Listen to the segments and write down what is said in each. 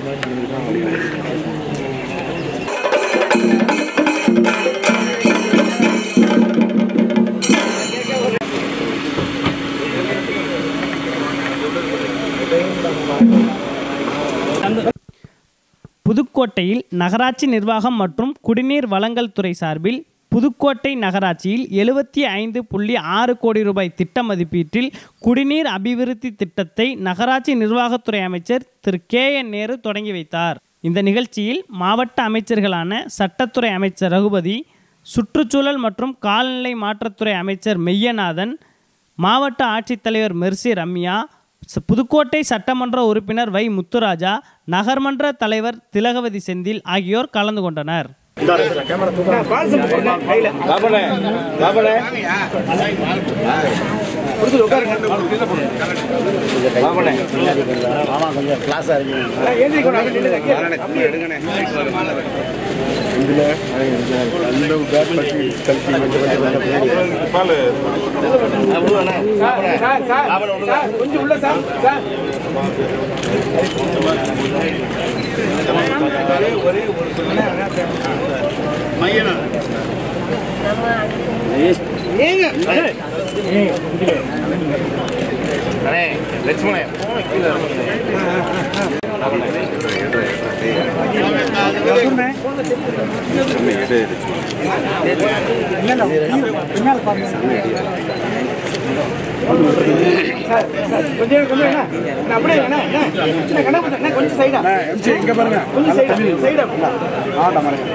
புதுக்கோட்டையில் நகராட்சி நிர்வாகம் மற்றும் குடிநீர் வழங்கல் துறை சார்பில் புதுக்கோட்டை நகராட்சியில் எழுபத்தி ஐந்து புள்ளி ஆறு கோடி ரூபாய் திட்ட மதிப்பீட்டில் குடிநீர் அபிவிருத்தி திட்டத்தை நகராட்சி நிர்வாகத்துறை அமைச்சர் திரு கே என் நேரு தொடங்கி வைத்தார் இந்த நிகழ்ச்சியில் மாவட்ட அமைச்சர்களான சட்டத்துறை அமைச்சர் ரகுபதி சுற்றுச்சூழல் மற்றும் கால்நிலை மாற்றத்துறை அமைச்சர் மெய்யநாதன் மாவட்ட ஆட்சித்தலைவர் மெர்சி ரம்யா ச- புதுக்கோட்டை சட்டமன்ற உறுப்பினர் வை முத்துராஜா நகர்மன்ற தலைவர் திலகவதி செந்தில் ஆகியோர் கலந்து கொண்டனர் கொஞ்சம் கொஞ்சம் என்ன நான் அப்படியே என்ன என்ன சின்ன கண்ணா என்ன கொஞ்சம் சைடா இங்க பாருங்க கொஞ்சம் சைடா சைடா ஆடா பாருங்க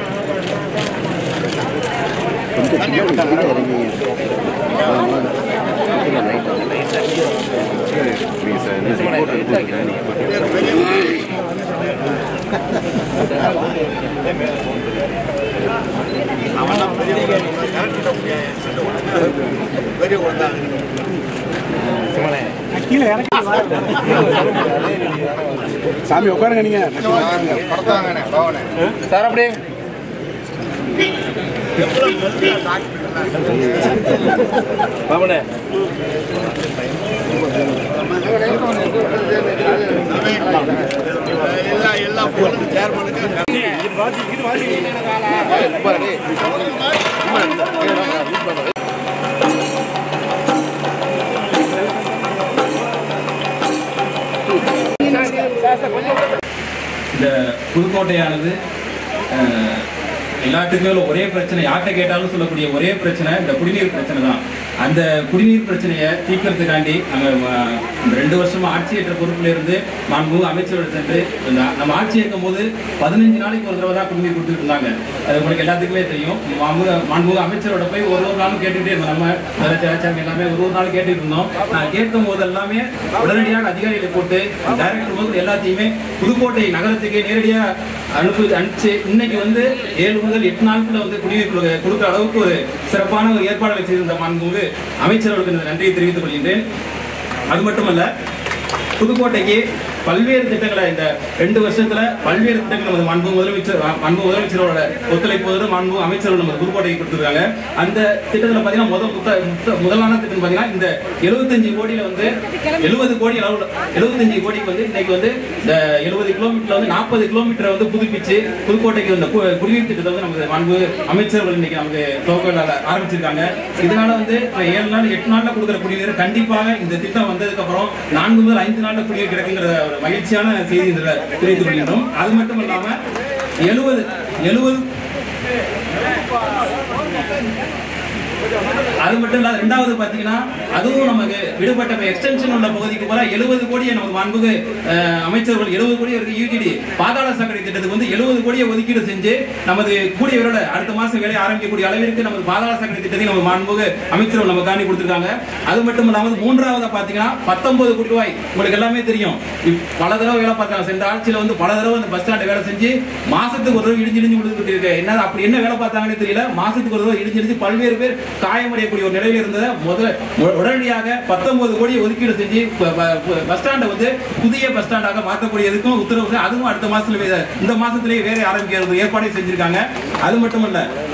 கீழே இறக்கி சாமி உட்காருங்க நீங்க சார் அப்படியே பாபனே இந்த புதுக்கோட்டையானது அஹ், எல்லாத்துக்குமே உள்ள ஒரே பிரச்சனை யார்கிட்ட கேட்டாலும் சொல்லக்கூடிய ஒரே பிரச்சனை இந்த குடிநீர் பிரச்சனை தான் அந்த குடிநீர் பிரச்சனையை தீர்க்கறதுக்காண்டி நாங்கள் இந்த ரெண்டு வருஷமா ஆட்சியேற்ற பொறுப்புல இருந்து மாண்பு அமைச்சரோட சென்று இந்த நம்ம ஆட்சி ஏற்கும் போது பதினஞ்சு நாளைக்கு ஒரு தடவை தான் குடிநீர் கொடுத்துட்டு இருந்தாங்க அது உங்களுக்கு எல்லாத்துக்குமே தெரியும் மாண்பு மாண்பு அமைச்சரோட போய் ஒரு ஒரு நாளும் கேட்டுக்கிட்டே இருந்தோம் நம்ம முதலமைச்சர் எல்லாமே ஒரு ஒரு நாள் கேட்டுட்டு இருந்தோம் நான் கேட்கும் போது எல்லாமே உடனடியாக அதிகாரிகளை போட்டு டைரக்டர் முதல் எல்லாத்தையுமே புதுக்கோட்டை நகரத்துக்கு நேரடியாக அனுப்பி அனுப்பிச்சு இன்னைக்கு வந்து ஏழு முதல் எட்டு நாட்கள் வந்து குடிநீர் கொடு- கொடுக்குற அளவுக்கு ஒரு சிறப்பான ஒரு ஏற்பாடுகளை செய்திருந்த மாண்புமிகு அமைச்சர்களுக்கு இந்த நன்றியை தெரிவித்துக் கொள்கின்றேன் அது மட்டுமல்ல புதுக்கோட்டைக்கு பல்வேறு திட்டங்களை இந்த ரெண்டு வருஷத்துல பல்வேறு திட்டங்கள் நமது மாண்பு முதலமைச்சர் மாண்பு முதலமைச்சரோட ஒத்துழைப்போடு மாண்பு அமைச்சர்கள் நம்ம புதுக்கோட்டைக்கு கொடுத்துருக்காங்க அந்த திட்டத்துல பாத்தீங்கன்னா முதல் முத்த- முத்த- முதலான திட்டம் பாத்தீங்கன்னா இந்த 75 கோடியில வந்து 70 கோடி அளவுல 75 கோடிக்கு வந்து இன்னைக்கு வந்து இந்த 70 கிலோமீட்டர்ல வந்து 40 கிலோமீட்டரை வந்து புதுப்பிச்சு புதுக்கோட்டைக்கு இந்த கு- குடிநீர் திட்டத்தை வந்து நமது மாண்பு அமைச்சர்கள் இன்னைக்கு நமக்கு துவக்க ஆரம்பிச்சிருக்காங்க இதனால வந்து நான் ஏழு நாள் எட்டு நாள்ல கொடுக்குற குடிநீர் கண்டிப்பாக இந்த திட்டம் வந்ததுக்கு அப்புறம் நான்கு முதல் ஐந்து நாள்ல குடிநீர் கிடைக்குங்கிற ஒரு மகிழ்ச்சியான செய்தி இதுல தெரிவித்துக் கொள்கின்றோம் அது மட்டும் இல்லாம எழுபது எழுபது அது மட்டும் இல்லாத ரெண்டாவது பாத்தீங்கன்னா அதுவும் நமக்கு விடுபட்ட எக்ஸ்டென்ஷன் உள்ள பகுதிக்கு போல எழுபது கோடியை நமக்கு மாண்புக்கு அஹ், அமைச்சர்கள் எழுபது கோடி இருக்கு யூஜிடி பாதாள சாக்கடை திட்டத்துக்கு வந்து எழுபது கோடியை ஒதுக்கீடு செஞ்சு நமது கூடிய விரோட அடுத்த மாசம் வேலையை ஆரம்பிக்கக்கூடிய அளவிற்கு நமது பாதாள சாக்கடை திட்டத்தை நம்ம மாண்புக்கு அமைச்சர்கள் நம்ம காணி கொடுத்திருக்காங்க அது மட்டும் இல்லாமல் மூன்றாவது பாத்தீங்கன்னா பத்தொன்பது கோடி ரூபாய் உங்களுக்கு எல்லாமே தெரியும் இப்- பல தடவை வேலை பார்த்தாங்க சென்ற ஆட்சியில வந்து பல தடவை அந்த பஸ் ஸ்டாண்ட் வேலை செஞ்சு மாசத்துக்கு ஒரு தடவை இடிஞ்சு இடிஞ்சு கொடுத்துட்டு இருக்கு என்ன அப்படி என்ன வேலை பார்த்தாங்கன்னு தெரியல மாசத்துக்கு ஒரு தடவை இடிஞ்சு இடிஞ்சு பல்வேறு பேர் காயமடையக்கூடிய ஒரு நிலையில இருந்ததை முதல்ல உ- உடனடியாக பத்தொன்பது கோடியை ஒதுக்கீடு செஞ்சு ப- ப- ப- பஸ் ஸ்டாண்டை வந்து புதிய பஸ் ஸ்டாண்டாக மாற்றக்கூடியதுக்கும் உத்தரவு அதுவும் அடுத்த மாசத்துல வே- இந்த மாசத்திலேயே வேலை ஆரம்பிக்கிறது ஏற்பாடே செஞ்சிருக்காங்க அது மட்டும் இல்ல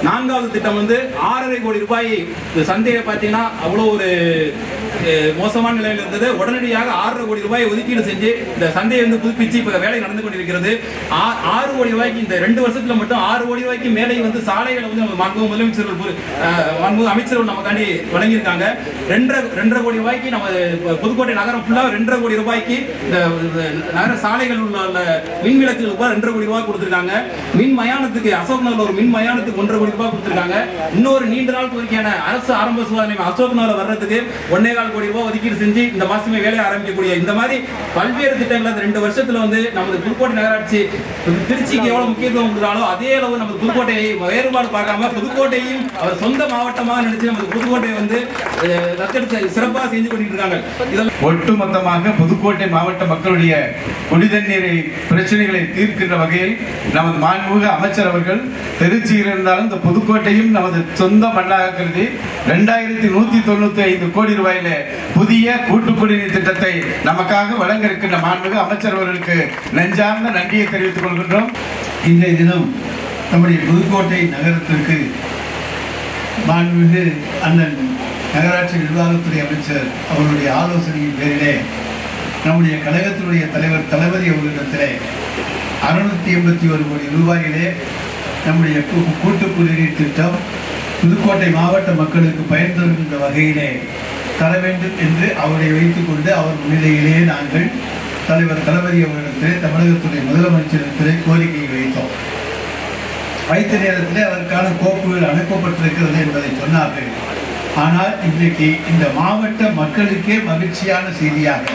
நான்காவது திட்டம் வந்து ஆறரை கோடி ரூபாய் இந்த சந்தையை பார்த்தீங்கன்னா அவ்வளோ ஒரு அஹ், மோசமான நிலையில் இருந்தது உடனடியாக ஆறரை கோடி ரூபாய் ஒதுக்கீடு செஞ்சு இந்த சந்தையை வந்து புதுப்பிச்சு இப்ப வேலை நடந்து கொண்டிருக்கிறது ஆ- ஆறு கோடி ரூபாய்க்கு இந்த ரெண்டு வருஷத்துல மட்டும் ஆறு கோடி ரூபாய்க்கு மேலே வந்து சாலைகளை வந்து நம்ம மாண்புமிகு முதலமைச்சர்கள் பு- அஹ், மாண்புமிகு அமைச்சர்கள் நமக்காண்டி வழங்கியிருக்காங்க ரெண்டரை ரெண்டரை கோடி ரூபாய்க்கு நம்ம பு- புதுக்கோட்டை நகரம் ஃபுல்லா ரெண்டரை கோடி ரூபாய்க்கு இந்த இந்த நகர சாலைகள் உள்ள உள்ள மின் விளக்குகளுக்கு கூட ரெண்டரை கோடி ரூபாய் கொடுத்திருக்காங்க மின் மயானத்துக்கு அசோக் நகர்ல ஒரு மின் மயானத்துக்கு ஒன்றரை கோடி ரூபாய் கொடுத்திருக்காங்க இன்னொரு நீண்ட நாள் கோரிக்கையான அரசு ஆரம்ப சுகாதார நிலையம் அசோக் நகர்ல வர்றதுக்கு ஒன்னே கால் கோடி ரூபாய் ஒதுக்கீடு செஞ்சு இந்த மாசமே வேலையை ஆரம்பிக்கக்கூடிய இந்த மாதிரி பல்வேறு திட்டங்கள் அந்த ரெண்டு வருஷத்துல வந்து நமது புதுக்கோட்டை நகராட்சி திருச்சிக்கு எவ்வளவு முக்கியத்துவம் கொடுத்தாலோ அதே அளவு நம்ம புதுக்கோட்டையை வேறுபாடு பார்க்காம புதுக்கோட்டையும் அவர் சொந்த மாவட்டமாக நினைச்சு நமது புதுக்கோட்டையை வந்து அஹ், தத்தெடுத்து சிறப்பாக செஞ்சு கொண்டிட்டு இருக்காங்க இதெல்லாம் ஒட்டுமொத்தமாக புதுக்கோட்டை மாவட்ட மக்களுடைய குடிதண்ணீரை பிரச்சனைகளை தீர்க்கின்ற வகையில் நமது மாண்புமிகு அமைச்சர் அவர்கள் திருச்சியில் இருந்தாலும் இந்த புதுக்கோட்டையும் நமது சொந்த மண்ணாக கருதி ரெண்டாயிரத்தி நூத்தி தொண்ணூத்தி ஐந்து கோடி ரூபாயில புதிய கூட்டு குடிநீர் திட்டத்தை நமக்காக வழங்க இருக்கின்ற மாண்புமிகு அமைச்சர் அவர்களுக்கு நெஞ்சார்ந்த நன்றியை தெரிவித்துக் கொள்கின்றோம் இன்றைய தினம் நம்முடைய புதுக்கோட்டை நகரத்திற்கு மாண்புமிகு அண்ணன் நகராட்சி நிர்வாகத்துறை அமைச்சர் அவருடைய ஆலோசனையின் பேரிலே நம்முடைய கழகத்தினுடைய தலைவர் தளபதி அவர்களிடத்திலே அறுநூத்தி எண்பத்தி ஒரு கோடி ரூபாயிலே நம்முடைய கூ- கூட்டு குடிநீர் திட்டம் புதுக்கோட்டை மாவட்ட மக்களுக்கு பயன் தருகின்ற வகையிலே தர வேண்டும் என்று அவரை வைத்துக்கொண்டு அவர் முன்னிலையிலே நாங்கள் தலைவர் தளபதி அவர்களிடத்திலே தமிழகத்துடைய முதலமைச்சரிடத்திலே கோரிக்கை வைத்தோம் வைத்த நேரத்திலே அதற்கான கோப்புகள் அனுப்பப்பட்டிருக்கிறது என்பதை சொன்னார்கள் ஆனால் இன்றைக்கு இந்த மாவட்ட மக்களுக்கே மகிழ்ச்சியான செய்தியாக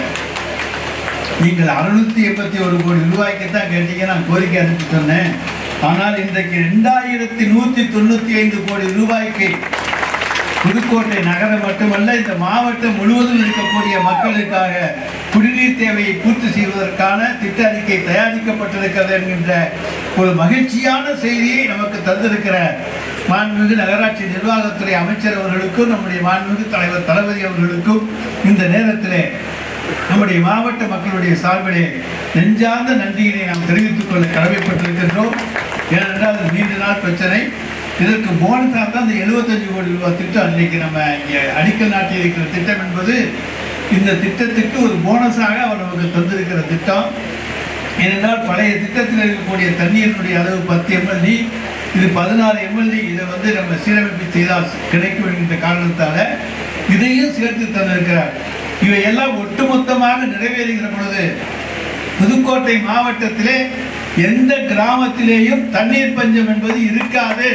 நீங்கள் அறுநூத்தி எண்பத்தி ஒரு கோடி ரூபாய்க்கு தான் கேட்டீங்க நான் கோரிக்கை அனுப்பி சொன்னேன் ஆனால் இன்றைக்கு ரெண்டாயிரத்தி நூத்தி தொண்ணூத்தி ஐந்து கோடி ரூபாய்க்கு புதுக்கோட்டை நகரம் மட்டுமல்ல இந்த மாவட்டம் முழுவதும் இருக்கக்கூடிய மக்களுக்காக குடிநீர் தேவையை பூர்த்தி செய்வதற்கான திட்ட அறிக்கை தயாரிக்கப்பட்டிருக்கிறது என்கின்ற ஒரு மகிழ்ச்சியான செய்தியை நமக்கு தந்திருக்கிற மாண்புமிகு நகராட்சி நிர்வாகத்துறை அமைச்சர் அவர்களுக்கும் நம்முடைய மாண்புமிகு தலைவர் தளபதி அவர்களுக்கும் இந்த நேரத்திலே நம்முடைய மாவட்ட மக்களுடைய சார்பிலே நெஞ்சார்ந்த நன்றியினை நாம் தெரிவித்துக் கொள்ள கடமைப்பட்டிருக்கின்றோம் ஏனென்றால் அது நீண்ட நாள் பிரச்சனை இதற்கு போனஸாக தான் இந்த 75 கோடி ரூபாய் திட்டம் இன்னைக்கு நம்ம இங்கே அடிக்கல் நாட்டி இருக்கிற திட்டம் என்பது இந்த திட்டத்துக்கு ஒரு போனஸாக அவர் நமக்கு தந்திருக்கிற திட்டம் ஏனென்றால் பழைய திட்டத்தில் இருக்கக்கூடிய தண்ணீரினுடைய அளவு பத்து எம்எல்டி இது பதினாறு எம்எல்டி இதை வந்து நம்ம சீரமைப்பு செய்தால் கிடைக்கும் என்கின்ற காரணத்தால இதையும் சேர்த்து தந்திருக்கிறார் இவையெல்லாம் ஒட்டுமொத்தமாக நிறைவேறுகிற பொழுது புதுக்கோட்டை மாவட்டத்திலே எந்த கிராமத்திலேயும் தண்ணீர் பஞ்சம் என்பது இருக்காது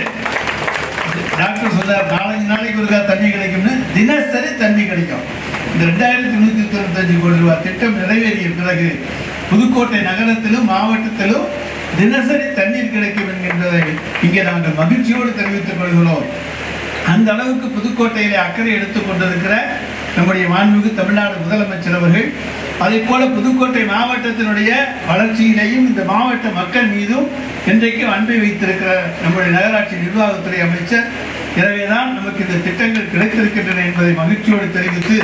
டாக்டர் சொல்றார் நாலஞ்சு நாளைக்கு ஒருக்கா தண்ணி கிடைக்கும்னு தினசரி தண்ணி கிடைக்கும் இந்த ரெண்டாயிரத்தி நூத்தி தொண்ணூத்தஞ்சு கோடி ரூபாய் திட்டம் நிறைவேறிய பிறகு புதுக்கோட்டை நகரத்திலும் மாவட்டத்திலும் தினசரி தண்ணீர் கிடைக்கும் என்கின்றதை இங்கே நாங்கள் மகிழ்ச்சியோடு தெரிவித்துக் கொள்கிறோம் அந்த அளவுக்கு புதுக்கோட்டையிலே அக்கறை எடுத்துக் கொண்டிருக்கிற நம்முடைய மாண்புமிகு தமிழ்நாடு முதலமைச்சர் அவர்கள் அதே போல புதுக்கோட்டை மாவட்டத்தினுடைய வளர்ச்சியிலேயும் இந்த மாவட்ட மக்கள் மீதும் இன்றைக்கும் அன்பை வைத்திருக்கிற நம்முடைய நகராட்சி நிர்வாகத்துறை அமைச்சர் எனவேதான் நமக்கு இந்த திட்டங்கள் கிடைத்திருக்கின்றன என்பதை மகிழ்ச்சியோடு தெரிவித்து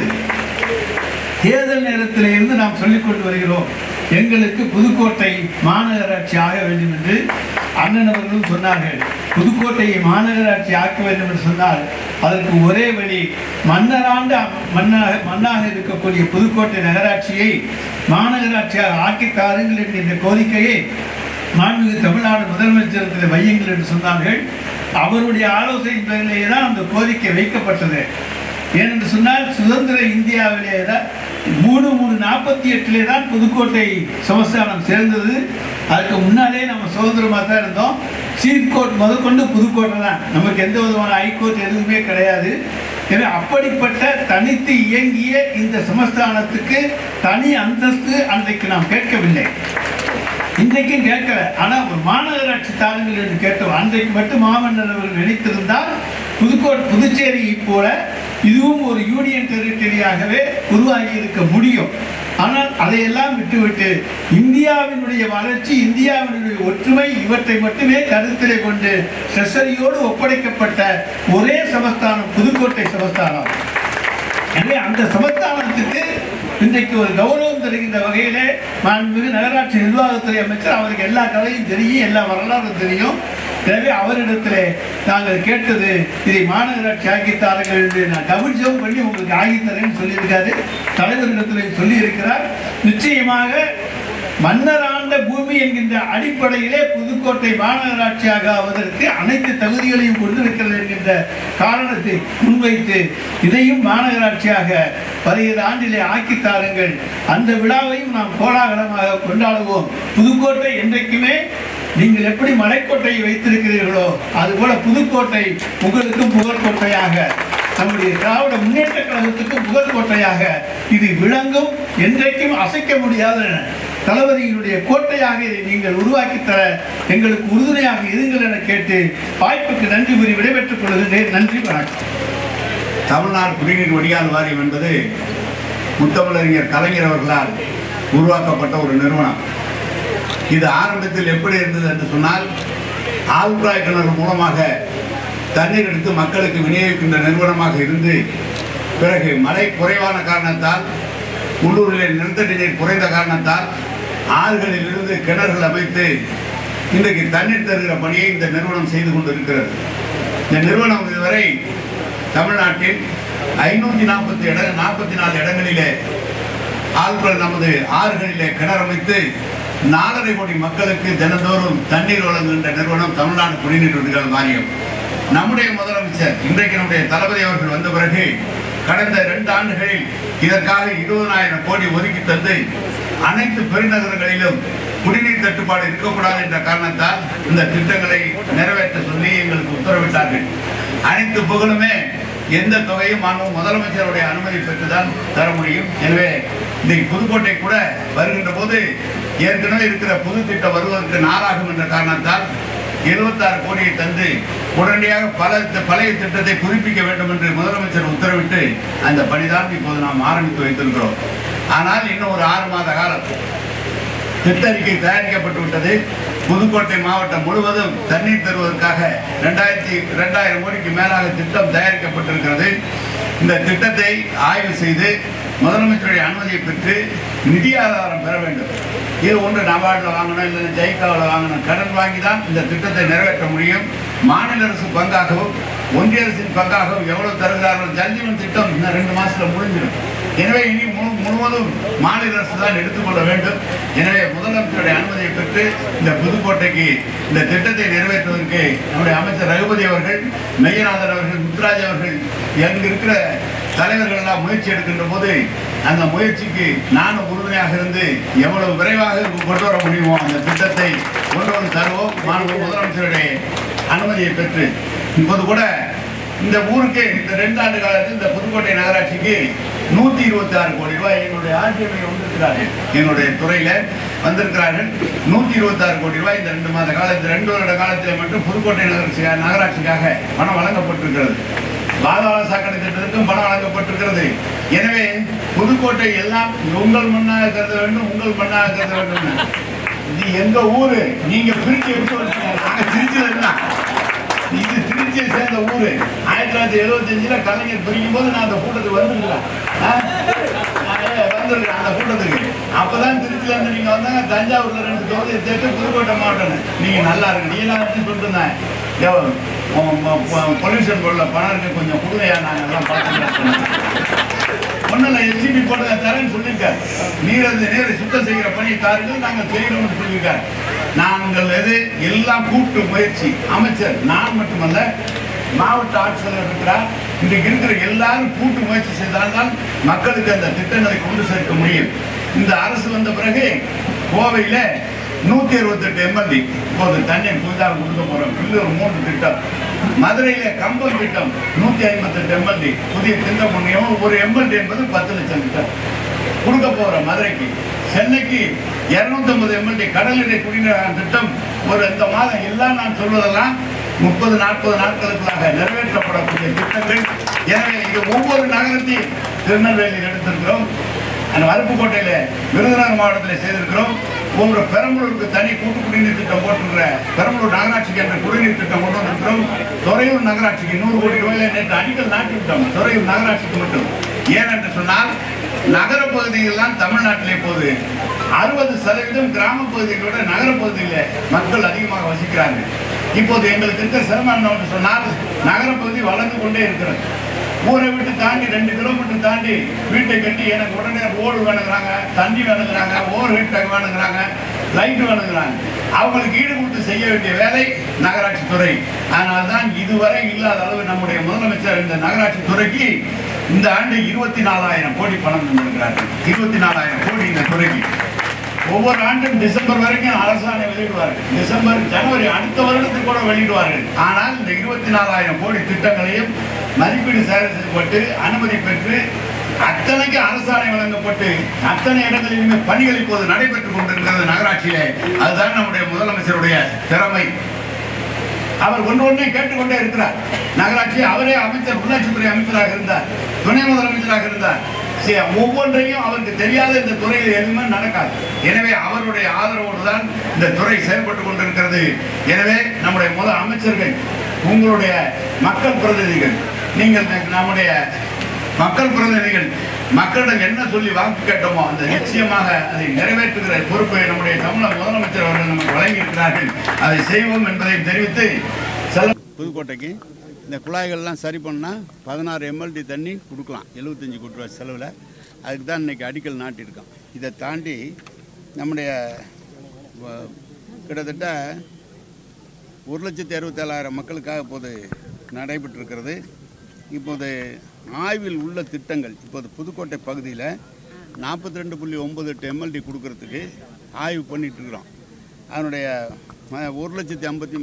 தேர்தல் நேரத்திலே இருந்து நாம் சொல்லிக் கொண்டு வருகிறோம் எங்களுக்கு புதுக்கோட்டை மாநகராட்சி ஆக வேண்டும் என்று அண்ணன் அவர்களும் சொன்னார்கள் புதுக்கோட்டையை மாநகராட்சி ஆக்க வேண்டும் என்று சொன்னால் அதற்கு ஒரே வழி மன்னராண்டு மன்னாக மண்ணாக இருக்கக்கூடிய புதுக்கோட்டை நகராட்சியை மாநகராட்சியாக ஆக்கி தாருங்கள் என்ற இந்த கோரிக்கையை மாண்புமிகு தமிழ்நாடு முதலமைச்சரத்தில் வையுங்கள் என்று சொன்னார்கள் அவருடைய ஆலோசனை பேரிலேயே தான் அந்த கோரிக்கை வைக்கப்பட்டது ஏனென்று சொன்னால் சுதந்திர இந்தியாவிலே தான் மூணு மூணு நாற்பத்தி எட்டிலே தான் புதுக்கோட்டை சமஸ்தானம் சேர்ந்தது அதுக்கு முன்னாலே நம்ம சுதந்திரமாக தான் இருந்தோம் சீஃப் கோர்ட் முதற்கொண்டு புதுக்கோட்டை தான் நமக்கு எந்த விதமான ஹைகோர்ட் எதுவுமே கிடையாது எனவே அப்படிப்பட்ட தனித்து இயங்கிய இந்த சமஸ்தானத்துக்கு தனி அந்தஸ்து அன்றைக்கு நாம் கேட்கவில்லை இன்றைக்கும் கேட்கல ஆனா ஒரு மாநகராட்சி தாருங்கள் என்று கேட்டோம் அன்றைக்கு மட்டும் மாமன்னர் அவர்கள் நினைத்திருந்தால் புதுக்கோட்டை புதுச்சேரியை போல இதுவும் ஒரு யூனியன் டெரிட்டரியாகவே உருவாகி இருக்க முடியும் ஆனால் அதையெல்லாம் விட்டுவிட்டு இந்தியாவினுடைய வளர்ச்சி இந்தியாவினுடைய ஒற்றுமை இவற்றை மட்டுமே கருத்திலே கொண்டு செசரியோடு ஒப்படைக்கப்பட்ட ஒரே சமஸ்தானம் புதுக்கோட்டை சமஸ்தானம் எனவே அந்த சமஸ்தானத்துக்கு இன்றைக்கு ஒரு கௌரவம் தருகின்ற வகையிலே மாண்புமிகு நகராட்சி நிர்வாகத்துறை அமைச்சர் அவருக்கு எல்லா கதையும் தெரியும் எல்லா வரலாறும் தெரியும் எனவே அவரிடத்திலே நாங்கள் கேட்டது இதை மாநகராட்சி ஆக்கித்தார்கள் என்று நான் டபுள் ஜோம் பண்ணி உங்களுக்கு ஆகித்தரேன்னு சொல்லியிருக்காரு தலைவரிடத்திலே சொல்லியிருக்கிறார் நிச்சயமாக மன்னர் ஆண்ட பூமி என்கின்ற அடிப்படையிலே புதுக்கோட்டை மாநகராட்சியாக ஆவதற்கு அனைத்து தகுதிகளையும் கொண்டிருக்கிறது என்கின்ற காரணத்தை முன்வைத்து இதையும் மாநகராட்சியாக பதினைந்து ஆண்டிலே ஆக்கித் தாருங்கள் அந்த விழாவையும் நாம் கோலாகலமாக கொண்டாடுவோம் புதுக்கோட்டை என்றைக்குமே நீங்கள் எப்படி மலைக்கோட்டையை வைத்திருக்கிறீர்களோ அதுபோல புதுக்கோட்டை உங்களுக்கும் புகழ்கோட்டையாக நம்முடைய திராவிட முன்னேற்ற கழகத்துக்கும் புகழ்கோட்டையாக இது விளங்கும் என்றைக்கும் அசைக்க முடியாத தளபதியினுடைய கோட்டையாக இதை நீங்கள் உருவாக்கித் தர எங்களுக்கு உறுதுணையாக இருங்கள் என கேட்டு வாய்ப்புக்கு நன்றி கூறி விடைபெற்றுக் கொள்கிறேன் நன்றி வணக்கம் தமிழ்நாடு குடிநீர் வடிகால் வாரியம் என்பது முத்தமிழறிஞர் கலைஞர் அவர்களால் உருவாக்கப்பட்ட ஒரு நிறுவனம் இது ஆரம்பத்தில் எப்படி இருந்தது என்று சொன்னால் ஆழ்குழாய் கிணறு மூலமாக தண்ணீர் எடுத்து மக்களுக்கு விநியோகிக்கின்ற நிறுவனமாக இருந்து பிறகு மழை குறைவான காரணத்தால் உள்ளூரிலே நிலத்தடி நீர் குறைந்த காரணத்தால் ஆறுகளில் இருந்து கிணறுகள் அமைத்து இன்றைக்கு தண்ணீர் தருகிற பணியை இந்த நிறுவனம் செய்து கொண்டிருக்கிறது இந்த நிறுவனம் இதுவரை தமிழ்நாட்டில் ஐநூத்தி நாற்பத்தி இட நாற்பத்தி நாலு இடங்களிலே ஆள்கள் நமது ஆறுகளிலே கிணறமைத்து நாலரை கோடி மக்களுக்கு தினந்தோறும் தண்ணீர் வழங்குகின்ற நிறுவனம் தமிழ்நாடு குடிநீர் வடிகால் வாரியம் நம்முடைய முதலமைச்சர் இன்றைக்கு நம்முடைய தளபதி அவர்கள் வந்த பிறகு கடந்த இரண்டு ஆண்டுகளில் இதற்காக இருபதனாயிரம் கோடி ஒதுக்கி தந்து அனைத்து பெருநகரங்களிலும் குடிநீர் தட்டுப்பாடு இருக்கக்கூடாது என்ற காரணத்தால் இந்த திட்டங்களை நிறைவேற்ற சொல்லி எங்களுக்கு உத்தரவிட்டார்கள் அனைத்து புகழுமே எந்த தொகையும் மாண்பு முதலமைச்சருடைய அனுமதி பெற்றுதான் தர முடியும் எனவே இன்றைக்கு புதுக்கோட்டை கூட வருகின்ற போது ஏற்கனவே இருக்கிற புது திட்டம் வருவதற்கு நாளாகும் என்ற காரணத்தால் எழுபத்தாறு கோடியை தந்து உடனடியாக பல பழைய திட்டத்தை புதுப்பிக்க வேண்டும் என்று முதலமைச்சர் உத்தரவிட்டு அந்த பணிதான் இப்போது நாம் ஆரம்பித்து வைத்திருக்கிறோம் ஆனால் இன்னும் ஒரு ஆறு மாத காலம் திட்ட அறிக்கை தயாரிக்கப்பட்டு விட்டது புதுக்கோட்டை மாவட்டம் முழுவதும் தண்ணீர் தருவதற்காக ரெண்டாயிரத்தி ரெண்டாயிரம் கோடிக்கு மேலாக திட்டம் தயாரிக்கப்பட்டிருக்கிறது இந்த திட்டத்தை ஆய்வு செய்து முதலமைச்சருடைய அனுமதியை பெற்று நிதி ஆதாரம் பெற வேண்டும் இது ஒன்று நபார்டில் வாங்கணும் இல்லை ஜெய்காவில் வாங்கணும் கடன் வாங்கி தான் இந்த திட்டத்தை நிறைவேற்ற முடியும் மாநில அரசு பங்காகவும் ஒன்றிய அரசின் பங்காகவும் எவ்வளவு தருகிறார்கள் ஜல்ஜீவன் திட்டம் இன்னும் ரெண்டு மாசத்துல முடிஞ்சிடும் எனவே இனி முழு முழுவதும் மாநில அரசு தான் எடுத்துக்கொள்ள வேண்டும் எனவே முதலமைச்சருடைய அனுமதியை பெற்று இந்த புதுக்கோட்டைக்கு இந்த திட்டத்தை நிறைவேற்றுவதற்கு நம்முடைய அமைச்சர் ரகுபதி அவர்கள் மெய்யநாதன் அவர்கள் முத்துராஜ் அவர்கள் அங்கு இருக்கிற தலைவர்கள் எல்லாம் முயற்சி எடுக்கின்ற போது அந்த முயற்சிக்கு நானும் உறுதுணையாக இருந்து எவ்வளவு விரைவாக கொண்டு வர முடியுமோ அந்த திட்டத்தை கொண்டு வந்து தருவோம் மாண்பு முதலமைச்சருடைய அனுமதியை பெற்று இப்போது கூட இந்த ஊருக்கு இந்த ரெண்டு ஆண்டு காலத்தில் இந்த புதுக்கோட்டை நகராட்சிக்கு நூத்தி இருபத்தி ஆறு கோடி ரூபாய் என்னுடைய ஆட்சியமை வந்திருக்கிறார்கள் என்னுடைய துறையில வந்திருக்கிறார்கள் நூத்தி இருபத்தி ஆறு கோடி ரூபாய் இந்த ரெண்டு மாத காலத்தில் ரெண்டு வருட காலத்தில் மட்டும் புதுக்கோட்டை நகராட்சி நகராட்சிக்காக பணம் வழங்கப்பட்டிருக்கிறது பாதாள சாக்கடை திட்டத்திற்கும் பணம் வழங்கப்பட்டிருக்கிறது எனவே புதுக்கோட்டை எல்லாம் உங்கள் மண்ணாக கருத வேண்டும் உங்கள் மண்ணாக கருத வேண்டும் இது எங்க ஊரு நீங்க பிரிச்சு எடுத்து வச்சீங்க நாங்க திருச்சியில இருந்தான் இது திருச்சியை சேர்ந்த ஊரு ஆயிரத்தி தொள்ளாயிரத்தி எழுபத்தஞ்சுல கலைஞர் பிரிக்கும் போது நான் அந்த கூட்டத்துக்கு வந்திருக்கிறேன் ஆ? நான் ஏ, வந்திருக்கிறேன் அந்த கூட்டத்துக்கு அப்பதான் திருச்சியில இருந்து நீங்க வந்தாங்க தஞ்சாவூர்ல ரெண்டு தொகுதியை சேர்த்து புதுக்கோட்டை மாவட்டம் நீங்க நல்லா இருக்கு நீ எல்லாம் வச்சு சொல்லிட்டு இருந்தேன் பொல்யூஷன் போர்டில் பணம் இருக்கு கொஞ்சம் கொடுமையா நாங்க எல்லாம் பார்த்துக்கிறோம் ஒன்றும் எஸ்டிபி போட்டு தரேன்னு சொல்லியிருக்காரு நீர் அந்த நீரை சுத்தம் செய்கிற பணியை தாருங்கள் நாங்கள் செய்யணும்னு சொல்லியிருக்காரு நாங்கள் எது எல்லாம் கூட்டு முயற்சி அமைச்சர் நான் மட்டுமல்ல மாவட்ட ஆட்சியர் இருக்கிறார் இன்றைக்கு இருக்கிற எல்லாரும் கூட்டு முயற்சி செய்தால்தான் மக்களுக்கு அந்த திட்டங்களை கொண்டு சேர்க்க முடியும் இந்த அரசு வந்த பிறகு கோவையில நூத்தி அறுபத்தெட்டு எம்எல்ஏ இப்போது தண்ணீர் புதிதாக கொடுக்க போறோம் பில்லூர் மூன்று திட்டம் மதுரையில கம்பம் திட்டம் நூத்தி ஐம்பத்தெட்டு எம்எல்ஏ புதிய திட்டம் முன்னையும் ஒரு எம்எல்ஏ என்பது பத்து லட்சம் திட்டம் கொடுக்க போறோம் மதுரைக்கு சென்னைக்கு இருநூத்தி ஐம்பது எம்எல்ஏ கடலிடை குடிநீர் திட்டம் ஒரு இந்த மாதம் எல்லாம் நான் சொல்வதெல்லாம் முப்பது நாற்பது நாட்களுக்குள்ளாக நிறைவேற்றப்படக்கூடிய திட்டங்கள் எனவே இங்க ஒவ்வொரு நகரத்தையும் திருநெல்வேலியில் எடுத்திருக்கிறோம் அந்த அருப்புக்கோட்டையில விருதுநகர் மாவட்டத்தில் செய்திருக்கிறோம் ஒவ்வொரு பெரம்பலூருக்கு தனி கூட்டு குடிநீர் திட்டம் போட்டிருக்கிற பெரம்பலூர் நகராட்சிக்கு என்ற குடிநீர் திட்டம் கொண்டு வந்திருக்கிறோம் துறையூர் நகராட்சிக்கு நூறு கோடி ரூபாயில நேற்று அடிக்கல் நாட்டி விட்டோம் துறையூர் நகராட்சிக்கு மட்டும் ஏன் என்று சொன்னால் நகர பகுதிகளெல்லாம் தமிழ்நாட்டிலே போது அறுபது சதவீதம் கிராம பகுதிகளை விட நகர பகுதியில் மக்கள் அதிகமாக வசிக்கிறாங்க இப்போது எங்களுக்கு இருக்கிற சிரமம் என்னவென்று சொன்னால் நகரப்பகுதி வளர்ந்து கொண்டே இருக்கிறது ஊரை விட்டு தாண்டி ரெண்டு கிலோமீட்டர் தாண்டி வீட்டை கட்டி எனக்கு உடனே ரோடு வேணுங்கிறாங்க தண்ணி வேணுங்கிறாங்க ஓவர் ஹெட் டேங்க் வேணுங்கிறாங்க லைட் வேணுங்கிறாங்க அவங்களுக்கு ஈடு கொடுத்து செய்ய வேண்டிய வேலை நகராட்சி துறை அதனால தான் இதுவரை இல்லாத அளவு நம்முடைய முதலமைச்சர் இந்த நகராட்சி துறைக்கு இந்த ஆண்டு இருபத்தி நாலாயிரம் கோடி பணம் தந்திருக்கிறார்கள் இருபத்தி நாலாயிரம் கோடி இந்த துறைக்கு ஒவ்வொரு ஆண்டும் டிசம்பர் வரைக்கும் அரசாணை வெளியிடுவார்கள் டிசம்பர் ஜனவரி அடுத்த வருடத்துக்கு கூட வெளியிடுவார்கள் ஆனால் இந்த இருபத்தி நாலாயிரம் கோடி திட்டங்களையும் மதிப்பீடு செய்யப்பட்டு அனுமதி பெற்று அத்தனைக்கு அரசாணை வழங்கப்பட்டு அத்தனை இடங்களிலுமே பணிகள் இப்போது நடைபெற்றுக் கொண்டிருக்கிறது நகராட்சியிலே அதுதான் நம்முடைய முதலமைச்சருடைய திறமை அவர் ஒன்று ஒன்றை கேட்டுக்கொண்டே இருக்கிறார் நகராட்சி அவரே அமைச்சர் உள்ளாட்சித்துறை அமைச்சராக இருந்தார் துணை முதலமைச்சராக இருந்தார் சரி, ஒவ்வொன்றையும் அவருக்கு தெரியாத இந்த துறையில் எதுவுமே நடக்காது எனவே அவருடைய ஆதரவோடு தான் இந்த துறை செயல்பட்டு கொண்டிருக்கிறது எனவே நம்முடைய முதல் அமைச்சர்கள் உங்களுடைய மக்கள் பிரதிநிதிகள் நீங்கள் நம்முடைய மக்கள் பிரதிநிதிகள் மக்களிடம் என்ன சொல்லி வாக்கு கேட்டோமோ அந்த நிச்சயமாக அதை நிறைவேற்றுகிற பொறுப்பை நம்முடைய தமிழக முதலமைச்சர் அவர்கள் நமக்கு வழங்கி இருக்கிறார்கள் அதை செய்வோம் என்பதை தெரிவித்து செல்ல புதுக்கோட்டைக்கு இந்த குழாய்கள்லாம் சரி பண்ணால் பதினாறு எம்எல்டி தண்ணி கொடுக்கலாம் எழுபத்தஞ்சி கோடி ரூபாய் செலவில் அதுக்கு தான் இன்றைக்கி அடிக்கல் நாட்டியிருக்கோம் இதை தாண்டி நம்முடைய வ- கிட்டத்தட்ட ஒரு லட்சத்தி அறுபத்தேழாயிரம் மக்களுக்காக இப்போது நடைபெற்றிருக்கிறது இப்போது ஆய்வில் உள்ள திட்டங்கள் இப்போது புதுக்கோட்டை பகுதியில் நாற்பத்தி ரெண்டு புள்ளி ஒம்பது எட்டு எம்எல்டி கொடுக்கறதுக்கு ஆய்வு பண்ணிட்டு இருக்கிறோம் அதனுடைய அஹ், ஒரு லட்சத்தி ஐம்பத்தி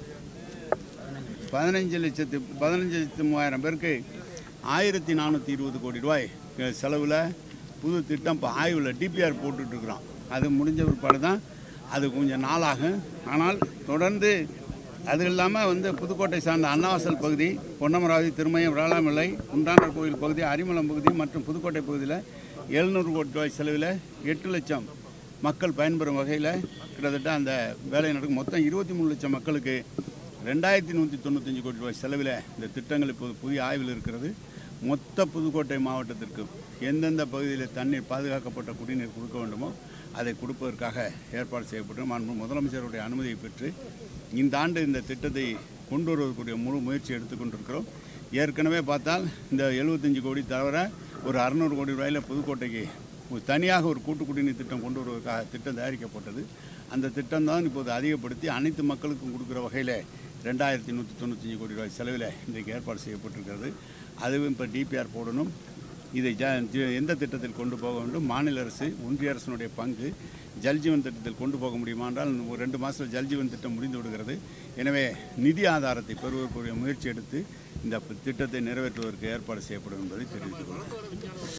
பதினஞ்சு லட்சத்து பதினஞ்சு லட்சத்து மூவாயிரம் பேருக்கு ஆயிரத்தி நானூற்றி இருபது கோடி ரூபாய் செலவில் புது திட்டம் இப்போ ஆய்வில் டிபிஆர் போட்டுட்ருக்குறோம் அது முடிஞ்ச பிற்பாடு தான் அது கொஞ்சம் நாளாகும் ஆனால் தொடர்ந்து அது இல்லாமல் வந்து புதுக்கோட்டை சார்ந்த அன்னவாசல் பகுதி பொன்னமராவதி திருமயம் வேளாமலை குண்டானர் கோயில் பகுதி அரிமளம் பகுதி மற்றும் புதுக்கோட்டை பகுதியில் எழுநூறு கோடி ரூபாய் செலவில் எட்டு லட்சம் மக்கள் பயன்பெறும் வகையில் கிட்டத்தட்ட அந்த வேலை நடக்கும் மொத்தம் இருபத்தி மூணு லட்சம் மக்களுக்கு ரெண்டாயிரத்தி நூற்றி தொண்ணூத்தஞ்சு கோடி ரூபாய் செலவில் இந்த திட்டங்கள் இப்போது புதிய ஆய்வில் இருக்கிறது மொத்த புதுக்கோட்டை மாவட்டத்திற்கு எந்தெந்த பகுதியில் தண்ணீர் பாதுகாக்கப்பட்ட குடிநீர் கொடுக்க வேண்டுமோ அதை கொடுப்பதற்காக ஏற்பாடு செய்யப்பட்டு மாண்பு முதலமைச்சருடைய அனுமதியை பெற்று இந்த ஆண்டு இந்த திட்டத்தை கொண்டு வருவதற்குரிய முழு முயற்சி எடுத்துக்கொண்டிருக்கிறோம் ஏற்கனவே பார்த்தால் இந்த எழுபத்தஞ்சு கோடி தவிர ஒரு அறநூறு கோடி ரூபாயில் புதுக்கோட்டைக்கு ஒரு தனியாக ஒரு கூட்டு குடிநீர் திட்டம் கொண்டு வருவதற்காக திட்டம் தயாரிக்கப்பட்டது அந்த திட்டம் தான் இப்போது அதிகப்படுத்தி அனைத்து மக்களுக்கும் கொடுக்குற வகையில் ரெண்டாயிரத்தி நூற்றி தொண்ணூத்தஞ்சு கோடி ரூபாய் செலவில் இன்றைக்கு ஏற்பாடு செய்யப்பட்டிருக்கிறது அதுவும் இப்போ டிபிஆர் போடணும் இதை ஜ ஜ- எந்த திட்டத்தில் கொண்டு போக வேண்டும் மாநில அரசு ஒன்றிய அரசினுடைய பங்கு ஜல்ஜீவன் திட்டத்தில் கொண்டு போக முடியுமா என்றால் இன்னும் ஒரு ரெண்டு மாதத்தில் ஜல்ஜீவன் திட்டம் முடிந்து விடுகிறது எனவே நிதி ஆதாரத்தை பெறுவதற்குரிய முயற்சி எடுத்து இந்த திட்டத்தை நிறைவேற்றுவதற்கு ஏற்பாடு செய்யப்படும் என்பதை தெரிவித்துக் கொள்கிறேன்